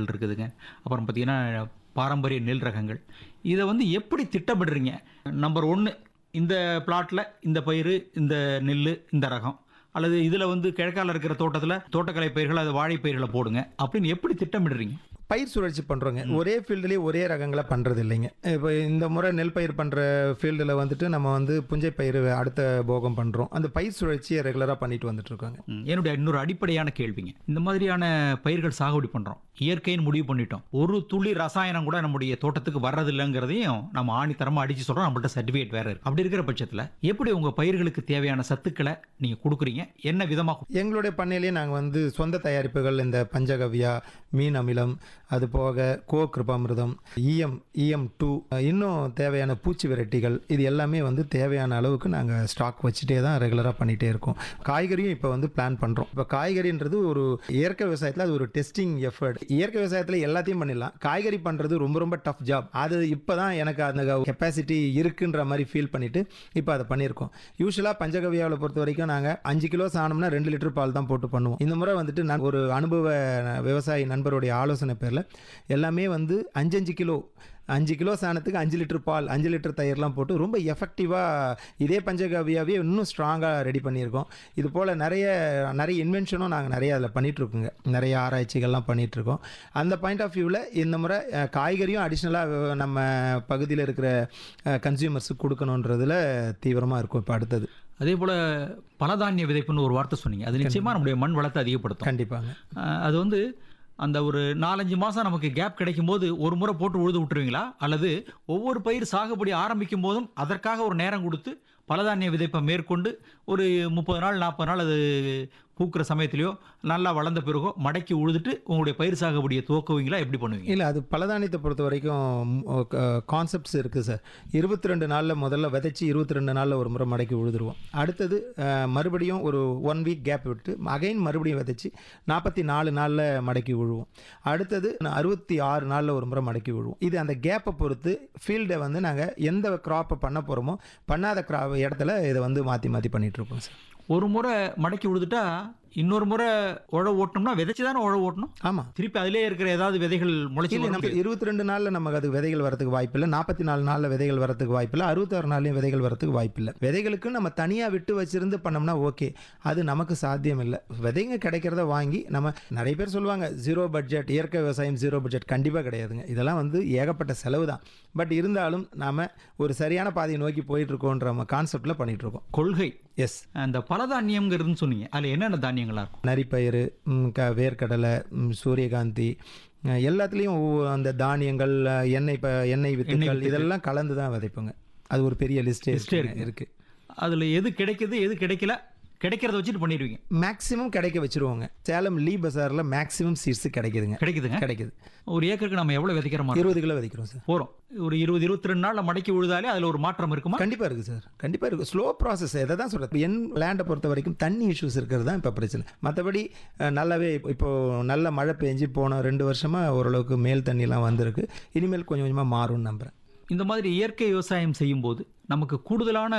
ரகங்கள் இருக்குதுங்க அப்புறம் பார்த்தீங்கன்னா பாரம்பரிய நெல் ரகங்கள் இதை வந்து எப்படி திட்டமிடுறீங்க நம்பர் ஒன்று இந்த பிளாட்டில் இந்த பயிர் இந்த நெல் இந்த ரகம் அல்லது இதில் வந்து கிழக்கால இருக்கிற தோட்டத்தில் தோட்டக்கலை பயிர்கள் அது வாழை பயிர்களை போடுங்க அப்படின்னு எப்படி திட்டமிடுறீங்க பயிர் சுழற்சி பண்ணுறோங்க ஒரே ஃபீல்டுலேயே ஒரே ரகங்களை பண்ணுறது இல்லைங்க இப்போ இந்த முறை நெல் பயிர் பண்ணுற ஃபீல்டில் வந்துட்டு நம்ம வந்து புஞ்சை பயிர் அடுத்த போகம் பண்ணுறோம் அந்த பயிர் சுழற்சியை ரெகுலராக பண்ணிட்டு வந்துட்டு இருக்காங்க ம், என்னுடைய இன்னொரு அடிப்படையான கேள்விங்க இந்த மாதிரியான பயிர்கள் சாகுபடி பண்ணுறோம் இயற்கைன்னு முடிவு பண்ணிட்டோம் ஒரு துளி ரசாயனம் கூட நம்முடைய தோட்டத்துக்கு வர்றதில்லைங்கிறதையும் நம்ம ஆணித்தரமாக அடிச்சு சொல்கிறோம் நம்மள்ட்ட சர்டிஃபிகேட் வேற இருக்கு அப்படி இருக்கிற பட்சத்தில் எப்படி உங்கள் பயிர்களுக்கு தேவையான சத்துக்களை நீங்கள் கொடுக்குறீங்க என்ன விதமாக எங்களுடைய பண்ணையிலேயே நாங்கள் வந்து சொந்த தயாரிப்புகள் இந்த பஞ்சகவ்யா மீன் அமிலம் அது போக கோ கிருபாமிர்தம் இஎம் இஎம் டூ இன்னும் தேவையான பூச்சி வெரைட்டிகள் இது எல்லாமே வந்து தேவையான அளவுக்கு நாங்கள் ஸ்டாக் வச்சுட்டே தான் ரெகுலராக பண்ணிகிட்டே இருக்கோம் காய்கறியும் இப்போ வந்து பிளான் பண்ணுறோம் இப்போ காய்கறின்றது ஒரு இயற்கை விவசாயத்தில் அது ஒரு டெஸ்டிங் எஃபர்ட் இயற்கை விவசாயத்தில் எல்லாத்தையும் பண்ணிடலாம் காய்கறி பண்ணுறது ரொம்ப ரொம்ப டஃப் ஜாப் அது இப்போ தான் எனக்கு அந்த கெப்பாசிட்டி இருக்குன்ற மாதிரி ஃபீல் பண்ணிவிட்டு இப்போ அதை பண்ணியிருக்கோம் யூஸ்வலாக பஞ்சகவியாவில் பொறுத்த வரைக்கும் நாங்கள் அஞ்சு கிலோ சாணம்னா ரெண்டு லிட்டர் பால் தான் போட்டு பண்ணுவோம் இந்த முறை வந்துட்டு நான் ஒரு அனுபவ விவசாயி நண்பருடைய ஆலோசனை பேரில் எல்லாமே வந்து அஞ்சு அஞ்சு கிலோ அஞ்சு கிலோ சாணத்துக்கு அஞ்சு லிட்டர் பால் அஞ்சு லிட்டர் தயிர்லாம் போட்டு ரொம்ப எஃபெக்டிவாக இதே பஞ்சகவியாவே இன்னும் ஸ்ட்ராங்காக ரெடி பண்ணியிருக்கோம் இது போல் நிறைய நிறைய இன்வென்ஷனும் நாங்கள் நிறைய அதில் பண்ணிகிட்ருக்கோங்க நிறைய ஆராய்ச்சிகள்லாம் பண்ணிகிட்ருக்கோம் அந்த பாயிண்ட் ஆஃப் வியூவில் இந்த முறை அஹ், காய்கறியும் அடிஷ்னலாக நம்ம பகுதியில் இருக்கிற கன்சியூமர்ஸுக்கு கொடுக்கணுன்றதுல தீவிரமாக இருக்கும் இப்போ அடுத்தது அதே போல் பலதானிய விதைப்புன்னு ஒரு வார்த்தை சொன்னீங்க அது நிச்சயமாக நம்முடைய மண் வளத்தை அதிகப்படுத்தும் கண்டிப்பாங்க அஹ், அது வந்து அந்த ஒரு நாலஞ்சு மாதம் நமக்கு கேப் கிடைக்கும் போது ஒரு முறை போட்டு உழுது விட்டுருவீங்களா அல்லது ஒவ்வொரு பயிர் சாகுபடி ஆரம்பிக்கும் போதும் அதற்காக ஒரு நேரம் கொடுத்து பலதானிய விதைப்பை மேற்கொண்டு ஒரு முப்பது நாள் நாற்பது நாள் அது பூக்கிற சமயத்திலையோ நல்லா வளர்ந்த பிறகோ மடக்கி உழுதுட்டு உங்களுடைய பயிர் சாகுபடியை துவக்குவீங்களா எப்படி பண்ணுவீங்க இல்லை அது பலதானியத்தை பொறுத்த வரைக்கும் கான்செப்ட்ஸ் இருக்குது சார் இருபத்தி ரெண்டு நாளில் முதல்ல விதைச்சி இருபத்தி ரெண்டு நாளில் ஒரு முறை மடக்கி உழுதுருவோம் அடுத்தது அஹ், மறுபடியும் ஒரு ஒன் வீக் கேப் விட்டு அகைன் மறுபடியும் விதைச்சி நாற்பத்தி நாலு நாளில் மடக்கி விழுவோம் அடுத்தது அறுபத்தி ஆறு நாளில் ஒரு முறை மடக்கி விழுவோம் இது அந்த கேப்பை பொறுத்து ஃபீல்டை வந்து நாங்கள் எந்த க்ராப்பை பண்ண போகிறோமோ பண்ணாத கிரா இடத்துல இதை வந்து மாற்றி மாற்றி பண்ணிகிட்ருக்கோம் சார் ஒரு முறை மடக்கி உழுதுட்டா இன்னொரு முறை உழவு ஓட்டணும்னா விதைச்சு தானே உழவு ஓட்டணும் ஆமாம் திருப்பி அதிலே இருக்கிற ஏதாவது விதைகள் முளைச்சி இல்லை வர நம்ம முடியாது. இருபத்தி ரெண்டு நாளில் நமக்கு அது விதைகள் வரதுக்கு வாய்ப்பில்லை நாற்பத்தி நாலு நாளில் விதைகள் வரதுக்கு வாய்ப்பில்லை அறுபத்தாறு நாள்லையும் விதைகள் வரதுக்கு வாய்ப்பில்லை விதைகளுக்கு நம்ம தனியாக விட்டு வச்சிருந்து பண்ணோம்னா ஓகே அது நமக்கு சாத்தியம் இல்லை விதைங்க கிடைக்கிறத வாங்கி நம்ம நிறைய பேர் சொல்லுவாங்க ஜீரோ பட்ஜெட் இயற்கை விவசாயம் ஜீரோ பட்ஜெட் கண்டிப்பாக கிடையாதுங்க இதெல்லாம் வந்து ஏகப்பட்ட செலவு தான் பட் இருந்தாலும் நாம் ஒரு சரியான பாதையை நோக்கி போயிட்டு இருக்கோன்ற நம்ம கான்செப்டில் பண்ணிட்டு இருக்கோம் கொள்கை எஸ் அந்த பலதானியம்ங்கிறதுன்னு சொன்னீங்க அதில் என்னென்ன தானியங்களா இருக்கும் நரிப்பயிறு ம், க வேர்க்கடலை ம், சூரியகாந்தி அஹ், எல்லாத்துலேயும் ஒவ்வொரு அந்த தானியங்கள் அஹ், எண்ணெய் ப எண்ணெய் வித்துக்கள் வித்துக்கள். இதெல்லாம் கலந்து தான் விதைப்போங்க அது ஒரு பெரிய லிஸ்டே லிஸ்டே இருக்கு இருக்கு. இருக்கு அதில் எது கிடைக்குது எது கிடைக்கல கிடைக்கிறத வச்சுட்டு பண்ணிடுவீங்க மேக்ஸிமம் கிடைக்க வச்சிருவோங்க சேலம் லீ பஜாரில் மேக்ஸிமம் சீட்ஸ் கிடைக்குதுங்க கிடைக்குதுங்க கிடைக்குது ஒரு ஏக்கருக்கு நம்ம எவ்வளோ விதைக்கிற மாதிரி இருபது கிலோ விதைக்கிறோம் சார் போகிறோம் ஒரு இருபது இருபத்தி ரெண்டு நாளில் மடக்கி உழுதாலே அதில் ஒரு மாற்றம் இருக்குமா கண்டிப்பாக இருக்குது சார் கண்டிப்பாக இருக்குது ஸ்லோ ப்ராசஸ் எதை தான் சொல்கிறது என் லேண்டை பொறுத்த வரைக்கும் தண்ணி இஷ்யூஸ் இருக்கிறது தான் இப்போ பிரச்சனை மற்றபடி அஹ், நல்லாவே இப்போது நல்ல மழை பெஞ்சு போன ரெண்டு வருஷமாக ஓரளவுக்கு மேல் தண்ணிலாம் வந்திருக்கு இனிமேல் கொஞ்சம் கொஞ்சமாக மாறும்னு நம்புகிறேன் இந்த மாதிரி இயற்கை விவசாயம் செய்யும்போது நமக்கு கூடுதலான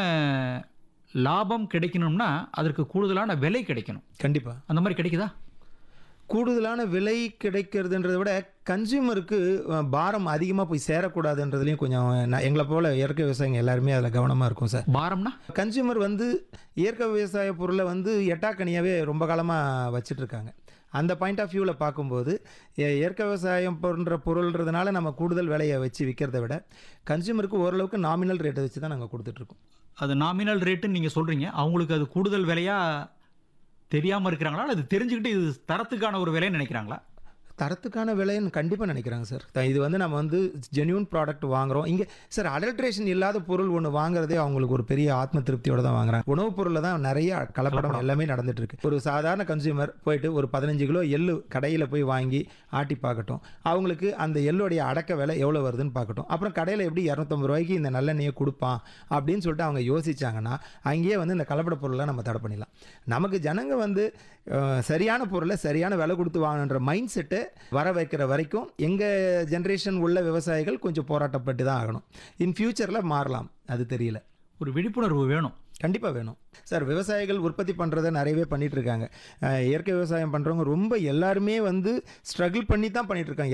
லாபம் கிடைக்கணும்னா அதற்கு கூடுதலான விலை கிடைக்கணும் கண்டிப்பாக அந்த மாதிரி கிடைக்குதா கூடுதலான விலை கிடைக்கிறதுன்றதை விட கன்சியூமருக்கு பாரம் அதிகமாக போய் சேரக்கூடாதுன்றதுலையும் கொஞ்சம் நான் எங்களை போல் இயற்கை விவசாயிங்க எல்லாருமே அதில் கவனமாக இருக்கும் சார் பாரம்னா கன்சியூமர் வந்து இயற்கை விவசாய பொருளை வந்து எட்டாக்கனியாகவே ரொம்ப காலமாக வச்சிட்ருக்காங்க அந்த பாயிண்ட் ஆஃப் வியூவில் பார்க்கும்போது இய- இயற்கை விவசாயம் போன்ற பொருள்ன்றதுனால நம்ம கூடுதல் விலையை வச்சு விற்கிறத விட கன்சியூமருக்கு ஓரளவுக்கு நாமினல் ரேட்டை வச்சு தான் நாங்கள் கொடுத்துட்ருக்கோம் அது நாமினல் ரேட்டுன்னு நீங்கள் சொல்கிறீங்க அவங்களுக்கு அது கூடுதல் விலையாக தெரியாமல் இருக்கிறாங்களா அல்லது தெரிஞ்சுக்கிட்டு இது தரத்துக்கான ஒரு விலைன்னு நினைக்கிறாங்களா தரத்துக்கான விலைன்னு கண்டிப்பாக நினைக்கிறாங்க சார் த- இது வந்து நம்ம வந்து ஜென்யூன் ப்ராடக்ட் வாங்குறோம் இங்கே சார் அடல்ட்ரேஷன் இல்லாத பொருள் ஒன்று வாங்குறதே அவங்களுக்கு ஒரு பெரிய ஆத்ம திருப்தியோட தான் வாங்குறாங்க உணவுப் பொருளில் தான் நிறைய கலப்படம் எல்லாமே நடந்துட்டு இருக்கு ஒரு சாதாரண கன்சியூமர் போயிட்டு ஒரு பதினஞ்சு கிலோ எள்ளு கடையில் போய் வாங்கி ஆட்டி பார்க்கட்டும் அவங்களுக்கு அந்த எள்ளுடைய அடக்க விலை எவ்வளோ வருதுன்னு பார்க்கட்டும் அப்புறம் கடையில் எப்படி இரநூத்தம்பது ரூபாய்க்கு இந்த நல்லெண்ணெயை கொடுப்பான் அப்படின்னு சொல்லிட்டு அவங்க யோசிச்சாங்கன்னா அங்கேயே வந்து இந்த கலப்பட பொருளை நம்ம தடை பண்ணிடலாம் நமக்கு ஜனங்க வந்து அஹ், சரியான பொருளை சரியான விலை கொடுத்து வாங்கணுன்ற மைண்ட் செட்டு வர வைக்கிற வரைக்கும் எங்கள் ஜென்ரேஷன் உள்ள விவசாயிகள் கொஞ்சம் போராட்டப்பட்டு தான் ஆகணும் இன் ஃபியூச்சரில் மாறலாம் அது தெரியல ஒரு விழிப்புணர்வு வேணும் கண்டிப்பாக வேணும் சார் விவசாயிகள் உற்பத்தி பண்ணுறதை நிறையவே பண்ணிட்டு இருக்காங்க அஹ், இயற்கை விவசாயம் பண்ணுறவங்க ரொம்ப எல்லாருமே வந்து ஸ்ட்ரகிள் பண்ணி தான் பண்ணிட்டு இருக்காங்க